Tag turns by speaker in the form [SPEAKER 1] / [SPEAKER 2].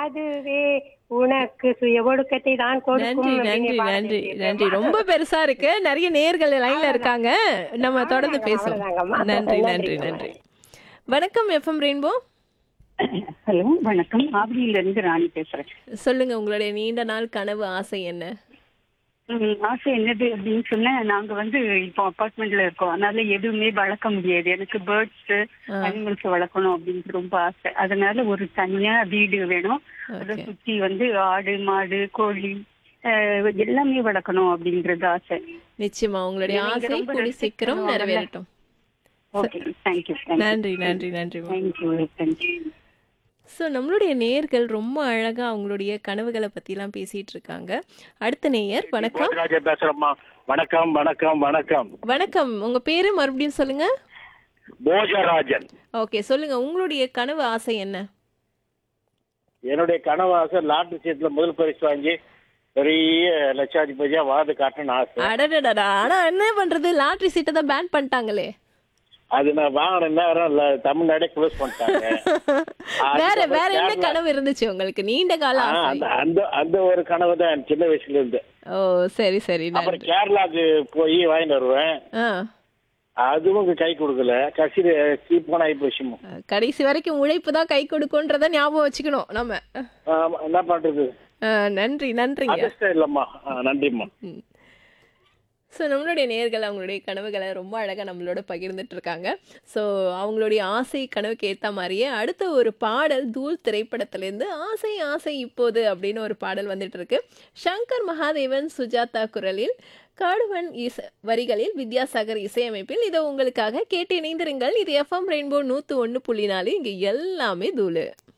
[SPEAKER 1] அதுவே உனக்கு சுய ஒடுக்கத்தை தான் கொடுக்கும்
[SPEAKER 2] நன்றி
[SPEAKER 1] அப்படின்னு
[SPEAKER 2] நன்றி
[SPEAKER 1] பாடல்
[SPEAKER 2] நன்றி
[SPEAKER 1] எழுதியிருக்கேன்.
[SPEAKER 2] நன்றி ரொம்ப பெருசா இருக்கு நிறைய நேர்கள் லைன்ல இருக்காங்க நம்ம தொடர்ந்து
[SPEAKER 1] அவ்வளவுதாங்க,
[SPEAKER 2] பேசுவோம்
[SPEAKER 1] அவ்வளவுதாங்கம்மா.
[SPEAKER 2] நன்றி நன்றி
[SPEAKER 1] நன்றிங்கம்மா.
[SPEAKER 2] நன்றி வணக்கம் எஃப்எம் ரெயின்போ
[SPEAKER 3] ஹலோ வணக்கம் ஆவடியில இருந்து ராணி பேசுறேன்
[SPEAKER 2] சொல்லுங்க உங்களுடைய நீண்ட நாள் கனவு ஆசை என்ன
[SPEAKER 3] ம், ஆசை என்னது அப்படின்னு சொன்னா நாங்க வந்து இப்போ அபார்ட்மெண்ட்ல இருக்கோம் அதனால எதுவுமே வளர்க்க முடியாது எனக்கு பேர்ட்ஸ் அனிமல்ஸ் வளர்க்கணும் அப்படின்னு ரொம்ப ஆசை அதனால ஒரு தனியா வீடு வேணும் அதை
[SPEAKER 2] Okay.
[SPEAKER 3] சுத்தி வந்து ஆடு மாடு கோழி அஹ், எல்லாமே வளர்க்கணும் அப்படின்றது ஆசை
[SPEAKER 2] நிச்சயமா உங்களுடைய
[SPEAKER 3] நீங்க
[SPEAKER 2] ஆசை
[SPEAKER 3] ரொம்ப
[SPEAKER 2] கூடி
[SPEAKER 3] respect
[SPEAKER 2] சீக்கிரம்
[SPEAKER 3] பண்ணுவாங்கல்ல.
[SPEAKER 2] நிறைவேறட்டும்
[SPEAKER 3] ஓகே தேங்க்யூ
[SPEAKER 2] நன்றி நன்றி நன்றி
[SPEAKER 3] தேங்க்யூ தேங்க்யூ
[SPEAKER 2] ஸோ நம்மளுடைய நேயர்கள் ரொம்ப அழகா அவங்களுடைய கனவுகளை பத்திலாம் பேசிட்டு இருக்காங்க அடுத்த நேயர் வணக்கம்
[SPEAKER 4] போஜராஜன் பேசுறேம்மா வணக்கம் வணக்கம் வணக்கம்
[SPEAKER 2] வணக்கம் உங்க பேரு மறுபடியும் சொல்லுங்க
[SPEAKER 4] போஜராஜன்
[SPEAKER 2] ஓகே சொல்லுங்க உங்களுடைய கனவு ஆசை என்ன
[SPEAKER 4] என்னுடைய கனவு ஆசை லாட்டரி சீட்ல முதல் பரிசு வாங்கி பெரிய லட்சாதிபதியா வாழ்ந்து காட்டணும்னு ஆசை
[SPEAKER 2] அடடடடா ஆனா என்ன பண்றது லாட்டரி சீட்டை தான் பேன் பண்ணிட்டாங்களே
[SPEAKER 4] அது நான் வாங்கின நேரம் இல்ல தமிழ்நாடே க்ளோஸ் பண்ணிட்டாங்க
[SPEAKER 2] வேற
[SPEAKER 4] அதுக்கப்புறம்
[SPEAKER 2] வேற என்ன
[SPEAKER 4] கேரளா-
[SPEAKER 2] கனவு இருந்துச்சு உங்களுக்கு நீண்ட கால
[SPEAKER 4] ஆ,
[SPEAKER 2] ஆசை
[SPEAKER 4] அந்த அந்த அந்த ஒரு கனவு தான் எனக்கு சின்ன வயசுல இருந்து
[SPEAKER 2] ஓ சரி சரி
[SPEAKER 4] அப்புறம்
[SPEAKER 2] நன்றி
[SPEAKER 4] கேரளாக்கு போய் வாங்கிட்டு வருவேன்
[SPEAKER 2] ஆ
[SPEAKER 4] அதுவும் கை கொடுக்கல கடைசியில சீப்பான ஆகி போச்சுமா
[SPEAKER 2] கடைசி வரைக்கும் உழைப்பு தான் கை கொடுக்கும்ன்றத ஞாபகம் வச்சுக்கணும் நம்ம
[SPEAKER 4] ஆமா, என்ன பண்றது
[SPEAKER 2] ஆ, நன்றி நன்றிங்க
[SPEAKER 4] அதிர்ஷ்டம் இல்லம்மா ஆ, நன்றிம்மா
[SPEAKER 2] ஸோ நம்மளுடைய நேர்கள் அவங்களுடைய கனவுகளை ரொம்ப அழகாக நம்மளோட பகிர்ந்துட்டு இருக்காங்க ஸோ அவங்களுடைய ஆசை கனவுக்கு ஏற்ற மாதிரியே அடுத்த ஒரு பாடல் தூள் திரைப்படத்திலேருந்து ஆசை ஆசை இப்போது அப்படின்னு ஒரு பாடல் வந்துட்டு இருக்கு சங்கர் மகாதேவன் சுஜாதா குரலில் காடுவன் இச வரிகளில் வித்யாசாகர் இசையமைப்பில் இதை உங்களுக்காக கேட்டு இணைந்திருங்கள் இது எஃப்எம் ரெயின்போ நூற்று ஒன்று புள்ளி நாலு இங்கே எல்லாமே தூளு